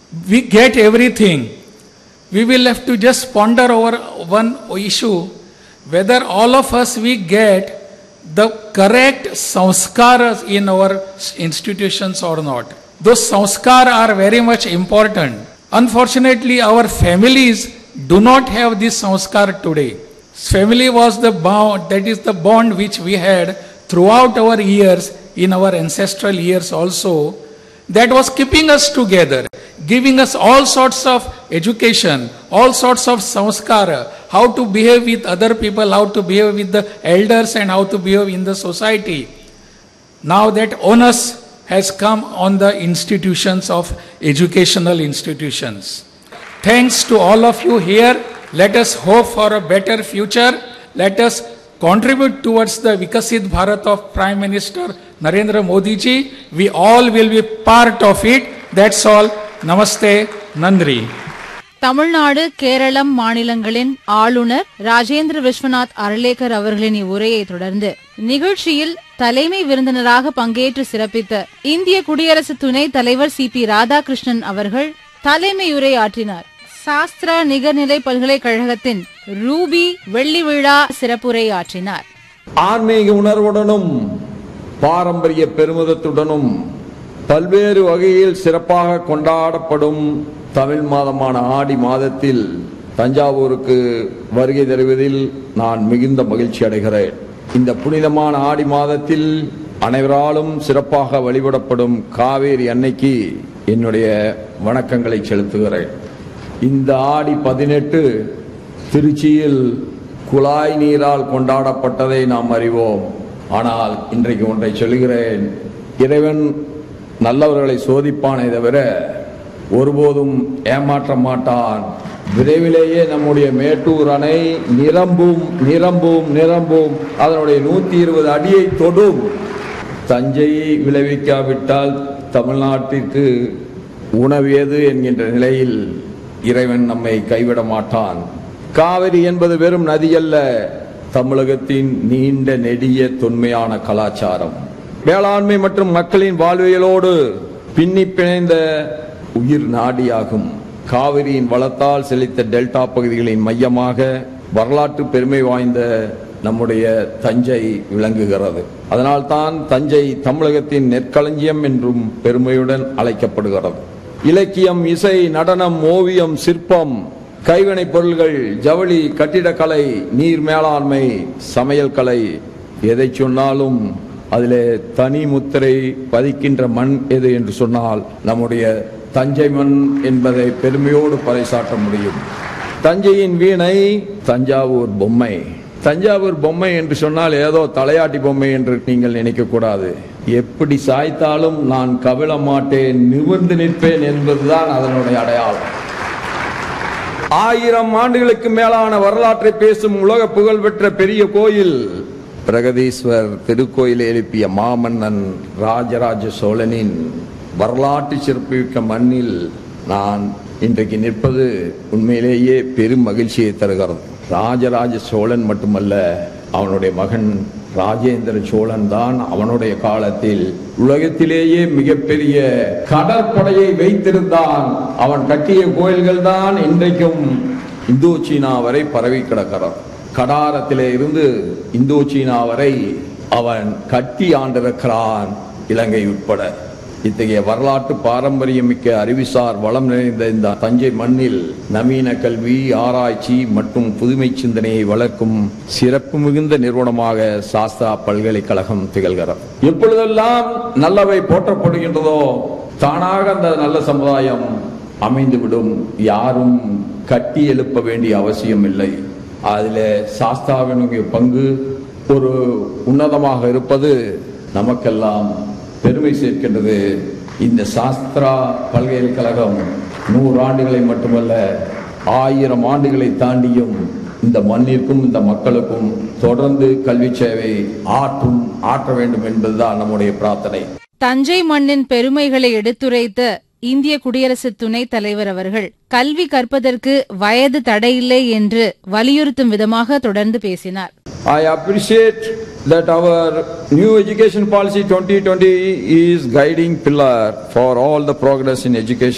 we get everything, we will have to just ponder over one issue whether all of us we get the correct sanskaras in our institutions or not. Those sanskar are very much important. Unfortunately, our families do not have this sanskar today. Family was the bond, that is the bond which we had throughout our years, in our ancestral years also, that was keeping us together, giving us all sorts of education, all sorts of samskara, how to behave with other people, how to behave with the elders, and how to behave in the society. Now that onus has come on the institutions of educational institutions. Thanks to all of you here. Let us hope for a better future. Let us contribute towards the Vikasit Bharat of Prime Minister Narendra Modi ji. We all will be part of it. That's all. Namaste. Nandri. Tamil Nadu Keralam மாநிலங்களின் ஆளுநர் ராஜேந்திர விஸ்வநாத் அர்லேக்கர் அவர்களின் இவ்வுரையை தொடர்ந்து நிகழ்ச்சியில் தலைமை விருந்தினராக பங்கேற்று சிறப்பித்த இந்திய குடியரசு துணைத் தலைவர் சி பி ராதாகிருஷ்ணன் அவர்கள் தலைமையுரை ஆற்றினார் சாஸ்திரா நிகர்நிலை பல்கலைக்கழகத்தின் ரூபி வெள்ளி விழா சிறப்புரை ஆற்றினார் ஆன்மீக உணர்வுடனும் பாரம்பரிய பெருமிதத்துடனும் பல்வேறு வகையில் சிறப்பாக கொண்டாடப்படும் தமிழ் மாதமான ஆடி மாதத்தில் தஞ்சாவூருக்கு வருகை தருவதில் நான் மிகுந்த மகிழ்ச்சி அடைகிறேன் இந்த புனிதமான ஆடி மாதத்தில் அனைவராலும் சிறப்பாக வழிபடப்படும் காவேரி அன்னைக்கு என்னுடைய வணக்கங்களை செலுத்துகிறேன் இந்த ஆடி பதினெட்டு திருச்சியில் குழாய் நீரால் கொண்டாடப்பட்டதை நாம் அறிவோம் ஆனால் இன்றைக்கு ஒன்றை சொல்கிறேன் இறைவன் நல்லவர்களை சோதிப்பானே தவிர ஒருபோதும் ஏமாற்ற மாட்டான் விரைவிலேயே நம்முடைய மேட்டூர் அணை நிரம்பும் நிரம்பும் நிரம்பும் அதனுடைய நூத்தி இருபது அடியை தொடும் தஞ்சையை விளைவிக்காவிட்டால் தமிழ்நாட்டிற்கு உணவியது என்கின்ற நிலையில் இறைவன் நம்மை கைவிட மாட்டான் காவிரி என்பது வெறும் நதி அல்ல தமிழகத்தின் நீண்ட நெடிய தொன்மையான கலாச்சாரம் வேளாண்மை மற்றும் மக்களின் வாழ்வியலோடு பின்னி பிணைந்த உயிர் நாடியாகும் காவிரியின் வளத்தால் செழித்த டெல்டா பகுதிகளின் மையமாக வரலாற்று பெருமை வாய்ந்த நம்முடைய தஞ்சை விளங்குகிறது அதனால்தான் தஞ்சை தமிழகத்தின் நெற்களஞ்சியம் என்றும் பெருமையுடன் அழைக்கப்படுகிறது இலக்கியம் இசை நடனம் ஓவியம் சிற்பம் கைவினைப் பொருள்கள் ஜவுளி கட்டிடக்கலை நீர் மேலாண்மை சமையல் கலை எதை சொன்னாலும் அதிலே தனி முத்திரை பதிக்கின்ற மண் எது என்று சொன்னால் நம்முடைய தஞ்சை மண் என்பதை பெருமையோடு பறைசாற்ற முடியும் தஞ்சையின் வீணை தஞ்சாவூர் பொம்மை தஞ்சாவூர் பொம்மை என்று சொன்னால் ஏதோ தலையாட்டி பொம்மை என்று நீங்கள் நினைக்க கூடாது எப்படி சாய்த்தாலும் நான் கவிழ மாட்டேன் நிமிர்ந்து நிற்பேன் என்பதுதான் அதனுடைய அடையாளம் ஆயிரம் ஆண்டுகளுக்கு மேலான வரலாற்றை பேசும் உலக புகழ்பெற்ற பெரிய கோயில் பிரகதீஸ்வர் திருக்கோயில் எழுப்பிய மாமன்னன் ராஜராஜ சோழனின் வரலாற்று சிறப்புமிக்க மண்ணில் நான் இன்றைக்கு நிற்பது உண்மையிலேயே பெரும் மகிழ்ச்சியை தருகிறது ராஜராஜ சோழன் மட்டுமல்ல அவனுடைய மகன் ராஜேந்திர சோழன் தான் அவனுடைய காலத்தில் உலகத்திலேயே மிகப்பெரிய கடற்படையை வைத்திருந்தான் அவன் கட்டிய கோயில்கள் தான் இன்றைக்கும் இந்தோ சீனா வரை பரவி கிடக்கிறது கடாரத்திலே இருந்து இந்தோ சீனா வரை அவன் கட்டி ஆண்டிருக்கிறான் இலங்கை உட்பட இத்தகைய வரலாற்று பாரம்பரியமிக்க அறிவுசார் வளம் நிறைந்த இந்த தஞ்சை மண்ணில் நவீன கல்வி ஆராய்ச்சி மற்றும் புதுமை சிந்தனையை வளர்க்கும் சிறப்பு மிகுந்த நிறுவனமாக சாஸ்திரா பல்கலைக்கழகம் திகழ்கிறது எப்பொழுதெல்லாம் நல்லவை போற்றப்படுகின்றதோ தானாக அந்த நல்ல சமுதாயம் அமைந்துவிடும் யாரும் கட்டி எழுப்ப வேண்டிய அவசியம் இல்லை அதில் சாஸ்தாவினுடைய பங்கு ஒரு உன்னதமாக இருப்பது நமக்கெல்லாம் பெருமை சேர்க்கின்றது இந்த சாஸ்திரா பல்கலைக்கழகம் நூறு ஆண்டுகளை மட்டுமல்ல ஆயிரம் ஆண்டுகளை தாண்டியும் இந்த மண்ணிற்கும் இந்த மக்களுக்கும் தொடர்ந்து கல்வி சேவை ஆற்றும் ஆற்ற வேண்டும் என்பதுதான் நம்முடைய பிரார்த்தனை தஞ்சை மண்ணின் பெருமைகளை எடுத்துரைத்த இந்திய குடியரசு துணைத் தலைவர் அவர்கள் கல்வி கற்பதற்கு வயது தடையில்லை என்று வலியுறுத்தும் விதமாக தொடர்ந்து பேசினார் I appreciate that our new education policy 2020 is guiding pillar for all the progress in education